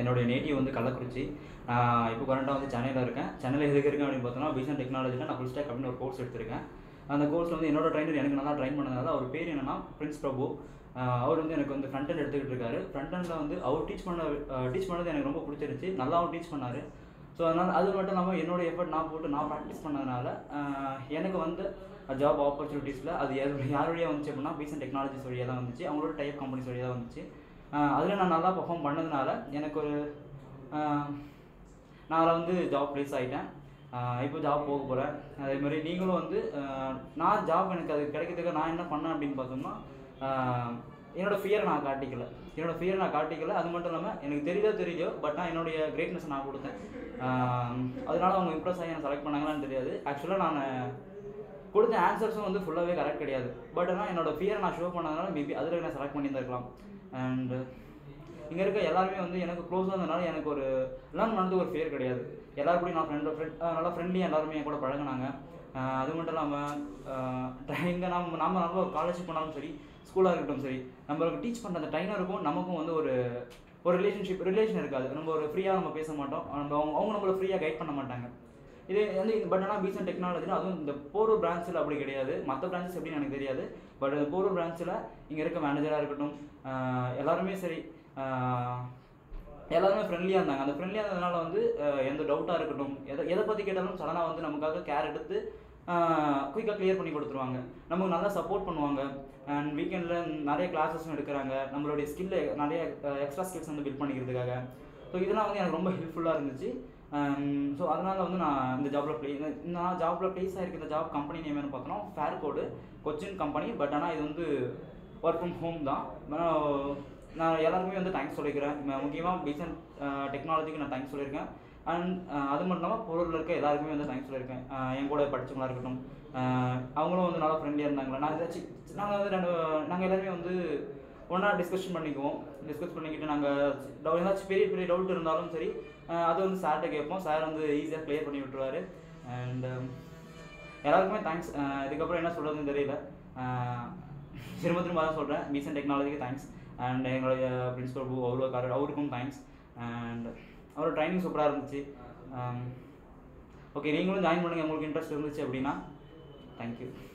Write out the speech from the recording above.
என்னுடைய நேட்டிவ் வந்து கள்ளக்குறிச்சி நான் இப்போ கரண்ட்டாக வந்து சென்னையில் இருக்கேன் சென்னையில் எதுக்கு இருக்கேன் அப்படின்னு பார்த்தோன்னா பிசன் டெக்னாலஜியில் நான் ஃபுல் ஸ்டாக் அப்படின்னு ஒரு கோர்ஸ் எடுத்திருக்கேன் அந்த கோர்ஸில் வந்து என்னோட ட்ரைனர் எனக்கு நல்லா ட்ரைன் பண்ணதுனால அவர் பேர் என்னன்னா பிரின்ஸ் பிரபு ஆஹ் அவர் வந்து எனக்கு வந்து ஃப்ரண்ட் end எடுத்துக்கிட்டு இருக்காரு ஃப்ரண்ட் எண்டில் வந்து அவர் டீச் பண்ண டீச் பண்ணது எனக்கு ரொம்ப பிடிச்சிருந்துச்சி நல்லாவும் டீச் பண்ணார் ஸோ அதனால் அது மட்டும் இல்லாமல் என்னோட எஃபர்ட் நான் போட்டு நான் ப்ராக்டிஸ் பண்ணதுனால ஆஹ் எனக்கு வந்து ஜாப் ஆப்பர்ச்சுனிட்டிஸில் அது யார் யார் வழியாக வந்துச்சு அப்படின்னா பீசன் டெக்னாலஜிஸ் வழியாக தான் வந்துச்சு அவங்களோட டைப் கம்பெனிஸ் வழியாக தான் வந்துச்சு அதில் நான் நல்லா பர்ஃபார்ம் பண்ணதுனால எனக்கு ஒரு ஆஹ் நான் அதில் வந்து ஜாப் ப்ளேஸ் ஆகிட்டேன் இப்போ ஜாப் போக போகிறேன் அதே மாதிரி நீங்களும் வந்து ஆஹ் நான் ஜாப் எனக்கு அது கிடைக்கிறதுக்கு நான் என்ன பண்ணேன் அப்படின்னு பார்த்தோம்னா ஆஹ் என்னோட ஃபியரை நான் காட்டிக்கல என்னோட ஃபியரை நான் காட்டிக்கல அது மட்டும் இல்லாமல் எனக்கு தெரியுதோ தெரியுதோ பட் நான் என்னுடைய கிரேட்னஸ் நான் கொடுத்தேன் ஆஹ் அதனால அவங்க இம்ப்ரெஸ் ஆகி என்னை செலக்ட் பண்ணாங்களான்னு தெரியாது ஆக்சுவலாக நான் கொடுத்த ஆன்சர்ஸும் வந்து ஃபுல்லாகவே கரெக்ட் கிடையாது பட் ஆனால் என்னோட ஃபியரை நான் ஷோ பண்ணதுனால மேபி அதில் என்ன செலக்ட் பண்ணியிருந்திருக்கலாம் அண்ட் இங்கே இருக்க எல்லாருமே வந்து எனக்கு க்ளோஸாக இருந்தனால எனக்கு ஒரு லேர்ன் பண்ணது ஒரு ஃபியர் கிடையாது எல்லாரும் கூட நான் ஃப்ரெண்ட் ஃப்ரெண்ட் நல்லா ஃப்ரெண்ட்லியாக எல்லாருமே என் கூட பழகுனாங்க ஆஹ் அது மட்டும் இல்லாமல் இங்கே நம்ம நம்ம நம்ம காலேஜ் போனாலும் சரி ஸ்கூலாக இருக்கட்டும் சரி நம்மளுக்கு டீச் பண்ணுற அந்த ட்ரைனருக்கும் நமக்கும் வந்து ஒரு ஒரு ரிலேஷன்ஷிப் ரிலேஷன் இருக்காது நம்ம ஒரு ஃப்ரீயாக நம்ம பேச மாட்டோம் நம்ம அவங்க அவங்க நம்மளை ஃப்ரீயாக கைட் பண்ண மாட்டாங்க இது வந்து பட் ஆனால் பீசன் டெக்னாலஜியில் அதுவும் இந்த போரூர் பிரான்ச்சில் அப்படி கிடையாது மற்ற பிரான்ச்சஸ் எப்படின்னு எனக்கு தெரியாது பட் போரூர் பிரான்ச்சில் இங்கே இருக்க மேனேஜராக இருக்கட்டும் ஆஹ் எல்லாருமே சரி ஆஹ் எல்லாருமே ஃப்ரெண்ட்லியாக இருந்தாங்க அந்த ஃப்ரெண்ட்லியாக இருந்ததுனால வந்து ஆஹ் எந்த டவுட்டாக இருக்கட்டும் எதை எதை பற்றி கேட்டாலும் சடனாக வந்து நமக்காக கேர் எடுத்து குயிக்காக க்ளியர் பண்ணி கொடுத்துருவாங்க நமக்கு நல்லா சப்போர்ட் பண்ணுவாங்க அண்ட் வீக்கெண்டில் நிறைய கிளாஸஸும் எடுக்கிறாங்க நம்மளுடைய ஸ்கில்லை நிறைய எக்ஸ்ட்ரா ஸ்கில்ஸ் வந்து பில்ட் பண்ணிக்கிறதுக்காக ஸோ இதெல்லாம் வந்து எனக்கு ரொம்ப ஹெல்ப்ஃபுல்லாக இருந்துச்சு ஸோ அதனால் வந்து நான் இந்த ஜாப்பில் ப்ளே நான் ஜாப்பில் ப்ளேஸ் ஆகிருக்க இந்த ஜாப் கம்பெனி நேம் என்ன பார்த்தோன்னா fair code Cochin company but ஆனால் இது வந்து ஒர்க் ஃப்ரம் ஹோம் தான் ஆனா, நான் எல்லாருக்குமே வந்து தேங்க்ஸ் சொல்லிக்கிறேன் முக்கியமாக பீசன் டெக்னாலஜிக்கு நான் தேங்க்ஸ் சொல்லியிருக்கேன் அண்ட் அது மட்டும் இல்லாமல் பொருளில் இருக்க எல்லாருக்குமே வந்து தேங்க்ஸ் சொல்லியிருக்கேன் அஹ் என் கூட படிச்சவங்களா இருக்கட்டும் அஹ் அவங்களும் வந்து நல்லா ஃப்ரெண்ட்லியாக இருந்தாங்களா நான் ஏதாச்சும் நாங்கள் வந்து ரெண்டு நாங்கள் எல்லாருமே வந்து ஒன்றா டிஸ்கஷன் பண்ணிக்குவோம் டிஸ்கஸ் பண்ணிக்கிட்டு நாங்கள் ஏதாச்சும் பெரிய பெரிய டவுட் இருந்தாலும் சரி அஹ் அது வந்து சார்கிட்ட கேட்போம் சார் வந்து ஈஸியாக க்ளியர் பண்ணி விட்டுருவாரு அண்ட் எல்லாருக்குமே தேங்க்ஸ் இதுக்கப்புறம் என்ன சொல்கிறதுன்னு தெரியல அஹ் திரும்ப திரும்ப தான் சொல்கிறேன் பீசன் டெக்னாலஜிக்கு தேங்க்ஸ் அண்ட் எங்களுடைய பிரின்சிபல் பூ அவரு அவருக்கும் தேங்க்ஸ் அண்ட் அவரோட ட்ரைனிங் சூப்பராக இருந்துச்சு ஓகே நீங்களும் ஜாயின் பண்ணுங்கள் உங்களுக்கு இன்ட்ரெஸ்ட் இருந்துச்சு அப்படின்னா தேங்க்யூ